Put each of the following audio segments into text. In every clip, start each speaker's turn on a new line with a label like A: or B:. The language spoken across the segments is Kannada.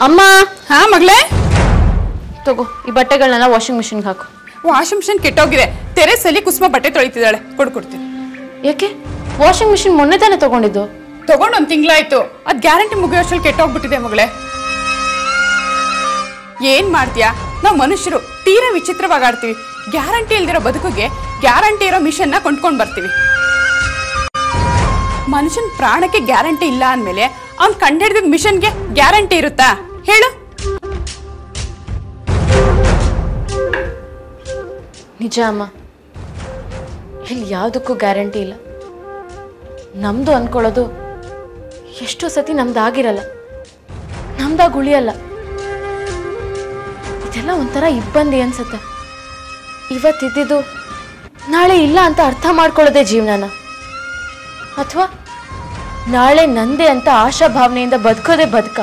A: ಅಮ್ಮ
B: ಹಾ ಮಗಳೇ
A: ತಗೋ ಈ ಬಟ್ಟೆಗಳನ್ನೆಲ್ಲ ವಾಷಿಂಗ್ ಮಿಷಿನ್ಗೆ ಹಾಕು
B: ವಾಷಿಂಗ್ ಮಿಷಿನ್ ಕೆಟ್ಟೋಗಿದೆ ತೆರೆಸಲ್ಲಿ ಕುಸುಮ ಬಟ್ಟೆ ತೊಳಿತಿದ್ದಾಳೆ ಕೊಡ್ಕೊಡ್ತೀನಿ
A: ಯಾಕೆ ವಾಷಿಂಗ್ ಮಿಷಿನ್ ಮೊನ್ನೆ ತಾನೇ ತಗೊಂಡಿದ್ದು
B: ತಗೊಂಡು ಒಂದು ತಿಂಗಳಾಯ್ತು ಅದ್ ಗ್ಯಾರಂಟಿ ಮುಗಿಯೋಷ್ಟ್ರಲ್ಲಿ ಕೆಟ್ಟೋಗ್ಬಿಟ್ಟಿದೆ ಮಗಳೇ ಏನ್ ಮಾಡ್ತೀಯಾ ನಾವು ಮನುಷ್ಯರು ತೀರಾ ವಿಚಿತ್ರವಾಗಿ ಆಡ್ತೀವಿ ಗ್ಯಾರಂಟಿ ಇಲ್ದಿರೋ ಬದುಕಿಗೆ ಗ್ಯಾರಂಟಿ ಇರೋ ಮಿಷನ್ನ ಕೊಂಡ್ಕೊಂಡ್ ಬರ್ತೀವಿ ಮನುಷ್ಯನ್ ಪ್ರಾಣಕ್ಕೆ ಗ್ಯಾರಂಟಿ ಇಲ್ಲ ಅಂದ್ಮೇಲೆ ಅವ್ನ್ ಕಂಡಿಡಿದ ಮಿಷನ್ಗೆ ಗ್ಯಾರಂಟಿ ಇರುತ್ತಾ ಹೇಳು
A: ನಿಜ ಅಮ್ಮ ಇಲ್ಲಿ ಯಾವುದಕ್ಕೂ ಗ್ಯಾರಂಟಿ ಇಲ್ಲ ನಮ್ದು ಅನ್ಕೊಳ್ಳೋದು ಎಷ್ಟೋ ಸತಿ ನಮ್ದು ಆಗಿರಲ್ಲ ನಮ್ದಾಗ ಉಳಿಯಲ್ಲ ಇದೆಲ್ಲ ಒಂಥರ ಇಬ್ಬಂದಿ ಅನ್ಸುತ್ತೆ ಇವತ್ತಿದ್ದಿದ್ದು ನಾಳೆ ಇಲ್ಲ ಅಂತ ಅರ್ಥ ಮಾಡ್ಕೊಳ್ಳೋದೇ ಜೀವನನ ಅಥವಾ ನಾಳೆ ನಂದೇ ಅಂತ ಆಶಾ ಭಾವನೆಯಿಂದ ಬದುಕೋದೇ ಬದುಕ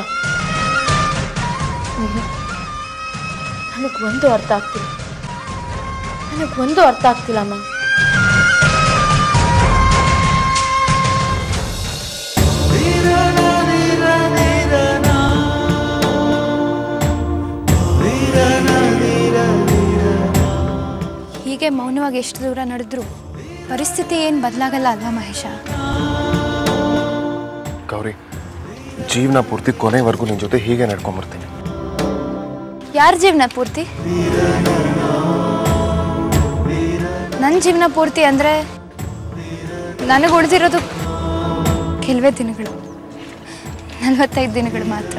A: ನನಗೆ ಒಂದು ಅರ್ಥ ಆಗ್ತಿಲ್ಲ ನನಗೆ ಒಂದು ಅರ್ಥ ಆಗ್ತಿಲ್ಲ ಅಮ್ಮ
C: ಹೀಗೆ ಮೌನವಾಗಿ ಎಷ್ಟು ದೂರ ನಡೆದ್ರು ಪರಿಸ್ಥಿತಿ ಏನು ಬದಲಾಗಲ್ಲ ಅಲ್ವಾ ಮಹೇಶ
D: ಗೌರಿ ಜೀವನ ಪೂರ್ತಿ ಕೊನೆವರೆಗೂ ನಿನ್ನ ಜೊತೆ ಹೀಗೆ ನಡ್ಕೊಂಬರ್ತೀನಿ
C: ಯಾರ ಜೀವನ ಪೂರ್ತಿ ನನ್ನ ಜೀವನ ಪೂರ್ತಿ ಅಂದರೆ ನನಗೆ ಉಳಿದಿರೋದು ಕೆಲವೇ ದಿನಗಳು ನಲವತ್ತೈದು ದಿನಗಳು ಮಾತ್ರ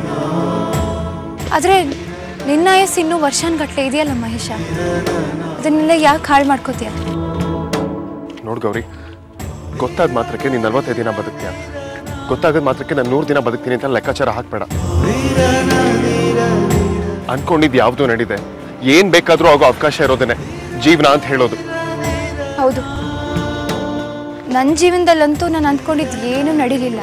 C: ಆದರೆ ನಿನ್ನ ಆಯಸ್ಸು ಇನ್ನೂ ವರ್ಷಾನ್ಗಟ್ಲೆ ಇದೆಯಲ್ಲ ಮಹೇಶ ಅದನ್ನೆಲ್ಲ ಯಾಕೆ ಹಾಳು ಮಾಡ್ಕೋತೀಯ
D: ನೋಡು ಗೌರಿ ಗೊತ್ತಾದ ಮಾತ್ರಕ್ಕೆ ನೀನು ನಲ್ವತ್ತೈದು ದಿನ ಬದುಕ್ತೀಯ ಗೊತ್ತಾಗದ ಮಾತ್ರಕ್ಕೆ ನಾನು ನೂರು ದಿನ ಬದುಕ್ತೀನಿ ಅಂತ ಲೆಕ್ಕಾಚಾರ ಹಾಕ್ಬೇಡ ಅನ್ಕೊಂಡಿದ್ದು ಯಾವುದು ನಡೀದೆ ಏನ್ ಬೇಕಾದ್ರೂ ಆಗೋ ಅವಕಾಶ ಇರೋದೇನೆ ಜೀವನ ಅಂತ ಹೇಳೋದು
C: ಹೌದು ನನ್ನ ಜೀವನದಲ್ಲಂತೂ ನಾನು ಅಂದ್ಕೊಂಡಿದ್ದು ಏನೂ ನಡೀಲಿಲ್ಲ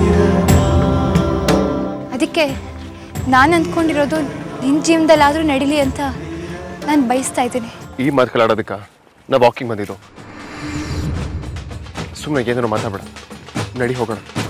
C: ಅದಕ್ಕೆ ನಾನು ಅಂದ್ಕೊಂಡಿರೋದು ನಿನ್ನ ಜೀವನದಲ್ಲಾದರೂ ನಡೀಲಿ ಅಂತ ನಾನು ಬಯಸ್ತಾ ಇದ್ದೀನಿ
D: ಈ ಮಾತುಗಳಾಡೋದಕ್ಕ ನಾ ವಾಕಿಂಗ್ ಬಂದಿದ್ದು ಸುಮ್ಮನೆ ಏನಾದ್ರು ಮಾತಾಡ್ಬೇಡ ನಡಿ ಹೋಗೋಣ